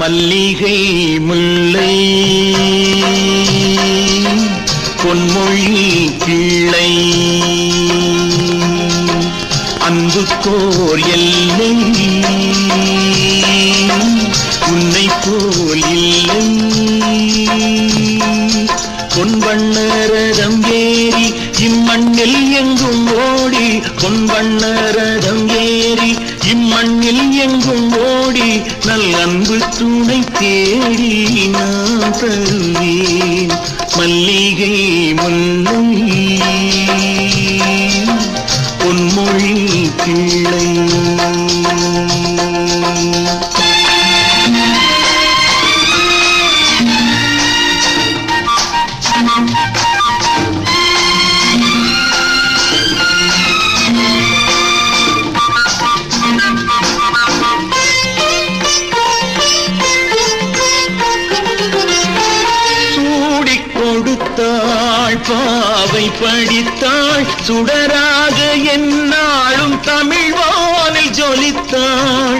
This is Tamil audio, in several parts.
மல்லிகை முல்லை பொன்மொழி கிள்ளை அன்புக்கோர் எல்லை உன்னை போல் இல்லை பொன்வண்ணரதம் ஏறி இம்மண்ணில் எங்கும் ஓடி பொன்வண்ணரதம் ஏறி இம்மண்ணில் எங்கும் ஓடி நல் அன்பு துணை தேடி நான் தருவேன் மல்லிகை முல்லை பொன்மொழி கிள்ளை சூடிக் கொடுத்தாள் பாவை படித்தாள் சுடராக என்னாலும் தமிழ் வானில் ஜொலித்தாள்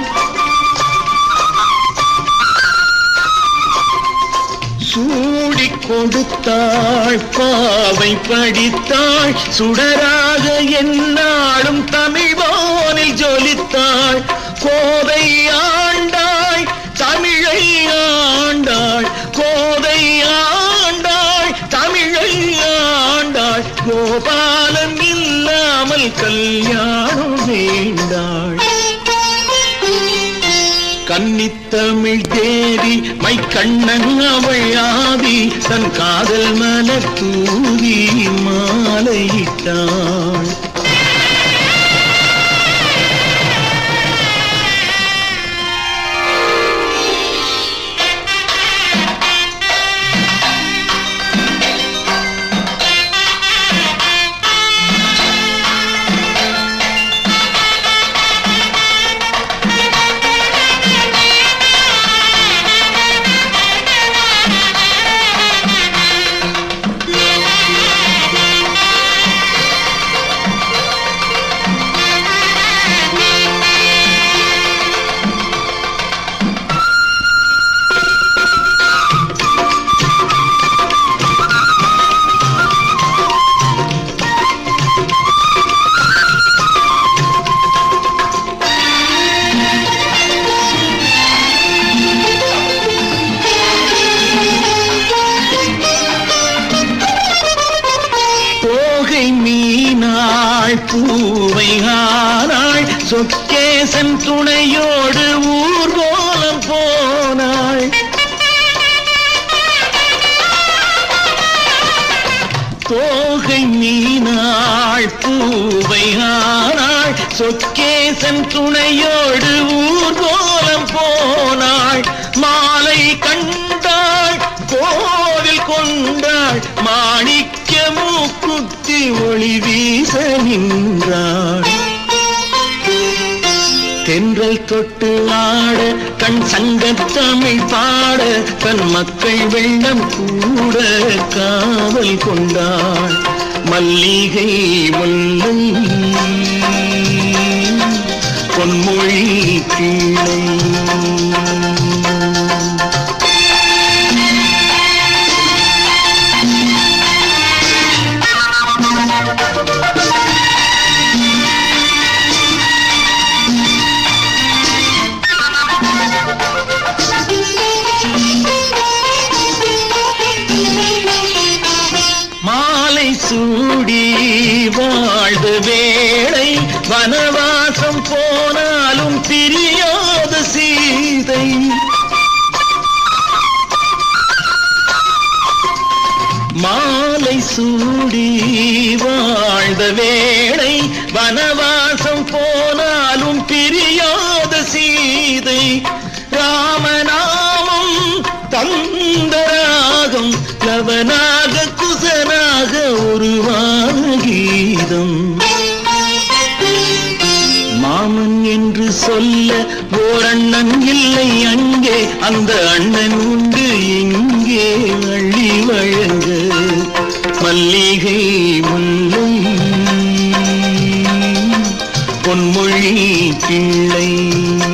சூடிக் கொடுத்தாள் பாவை படித்தாள் சுடராக என்னாலும் தமிழ் வானில் ஜொலித்தாள் கோதை ஆண்டாள் தமிழை ஆண்டாள் கோதை ஆண்டாள் தமிழை ஆண்டாள் கோபாலன் இல்லாமல் கல்யாணம் வேண்டாள் கன்னித்தமிழ் தேவி மை கண்ணன் அவள் ஆதி தன் காதல் மலர் தூவி மாலையிட்டாள் தோகை மீனாள் பூவை ஆனாள் சொக்கேசன் துணையோடு ஊர்கோலம் போனாள் தோகை மீனாள் பூவை ஆனாள் சொக்கேசன் துணையோடு ஊர்கோலம் போனாள் மாலை கண்டாள் கோவில் கொண்டாள் மாணிக்க மூக்குத்தி ஒளி வீச நின்றாள் தென்றல் தொட்டு ஆட கண் சங்கத்தமிழ் பாட தன் மக்கள் வெள்ளம் கூட காவல் கொண்டாள் மல்லிகை முல்லை பொன்மொழி கிளை மாலை சூடி வாழ்ந்த வேளை வனவாசம் போனாலும் பிரியாத சீதை மாலை சூடி வாழ்ந்த வேளை வனவாசம் போனாலும் பிரியாத சீதை ராமநாமம் தந்தராகம் லவனாக குசனாக உருவான கீதம் மாமன் என்று சொல்ல ஓர் அண்ணன் இல்லை அங்கே அந்த அண்ணன் உண்டு இங்கே அள்ளி வழங்க மல்லிகை முல்லை பொன்மொழி கிள்ளை